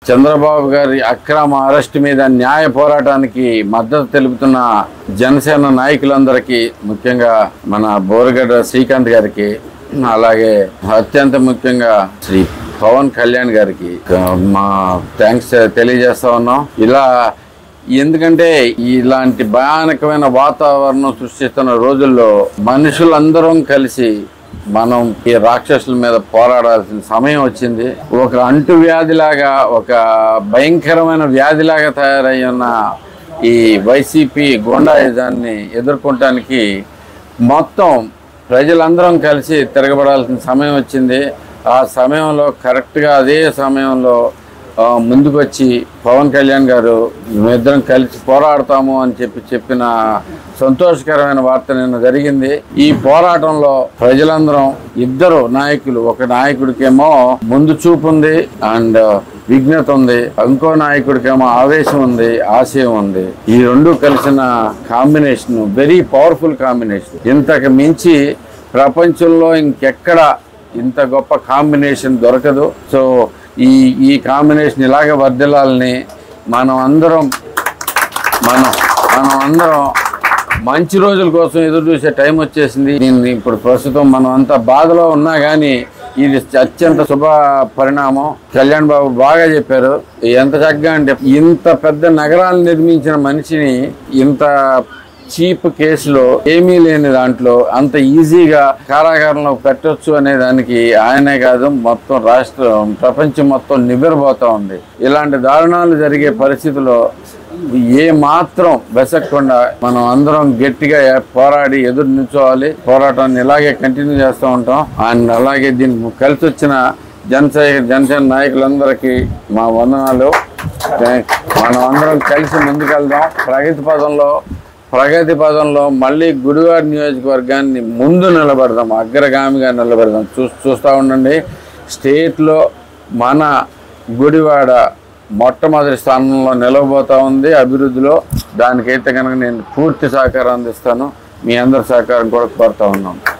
చంద్రబాబు గారి అక్రమ అరెస్ట్ మీద న్యాయ పోరాటానికి మద్దతు తెలుపుతున్న జనసేన నాయకులందరికీ ముఖ్యంగా మన బోరగడ్డ శ్రీకాంత్ గారికి అలాగే అత్యంత ముఖ్యంగా శ్రీ పవన్ కళ్యాణ్ గారికి ఆ, మా థ్యాంక్స్ తెలియజేస్తా ఉన్నాం ఇలా ఎందుకంటే ఇలాంటి భయానకమైన వాతావరణం సృష్టిస్తున్న రోజుల్లో మనుషులందరం కలిసి మనం ఈ రాక్షసుల మీద పోరాడాల్సిన సమయం వచ్చింది ఒక అంటు వ్యాధిలాగా ఒక భయంకరమైన వ్యాధిలాగా తయారై ఉన్న ఈ వైసీపీ గుండాయుధాన్ని ఎదుర్కొనటానికి మొత్తం ప్రజలందరం కలిసి తిరగబడాల్సిన సమయం వచ్చింది ఆ సమయంలో కరెక్ట్గా అదే సమయంలో ఆ, ముందుకొచ్చి పవన్ కళ్యాణ్ గారు మేమిద్దరం కలిసి పోరాడతాము అని చెప్పి చెప్పిన సంతోషకరమైన వార్త నిన్న జరిగింది ఈ పోరాటంలో ప్రజలందరం ఇద్దరు నాయకులు ఒక నాయకుడికేమో ముందు చూపు ఉంది అండ్ విఘ్నత ఉంది ఇంకో నాయకుడికేమో ఆవేశం ఉంది ఆశయం ఉంది ఈ రెండు కలిసిన కాంబినేషన్ వెరీ పవర్ఫుల్ కాంబినేషన్ ఇంతకు మించి ప్రపంచంలో ఇంకెక్కడ ఇంత గొప్ప కాంబినేషన్ దొరకదు సో ఈ ఈ కాంబినేషన్ ఇలాగే వర్దిల్లాలని మనం అందరం మనం మనం అందరం మంచి రోజుల కోసం ఎదురు చూసే టైం వచ్చేసింది దీన్ని ఇప్పుడు ప్రస్తుతం మనం అంత బాధలో ఉన్నా కానీ ఇది అత్యంత శుభ పరిణామం కళ్యాణ్ బాబు బాగా చెప్పారు ఎంత చక్కగా అంటే ఇంత పెద్ద నగరాలు నిర్మించిన మనిషిని ఇంత చీప్ కేసులో ఏమీ లేని దాంట్లో అంత ఈజీగా కారాగారంలో పెట్టొచ్చు అనే దానికి ఆయనే కాదు మొత్తం రాష్ట్రం ప్రపంచం మొత్తం నివ్వెరబోతా ఉంది ఇలాంటి దారుణాలు జరిగే పరిస్థితిలో ఏ మాత్రం వెసక్కుండా మనం అందరం గట్టిగా పోరాడి ఎదురు నిల్చోవాలి పోరాటాన్ని ఇలాగే కంటిన్యూ చేస్తూ ఉంటాం అండ్ అలాగే దీనికి కలిసి వచ్చిన జనసేన జనసేన నాయకులందరికీ మా వందనాలు మనం అందరం కలిసి ముందుకెళ్దాం ప్రగతి పదంలో ప్రగతి పదంలో మళ్ళీ గుడివాడ నియోజకవర్గాన్ని ముందు నిలబెడదాం అగ్రగామిగా నిలబెడదాం చూ చూస్తూ ఉండండి స్టేట్లో మన గుడివాడ మొట్టమొదటి స్థానంలో నిలవబోతా ఉంది అభివృద్ధిలో దానికైతే కనుక నేను పూర్తి సహకారం అందిస్తాను మీ అందరి సహకారం కూడా కోరుతా ఉన్నాను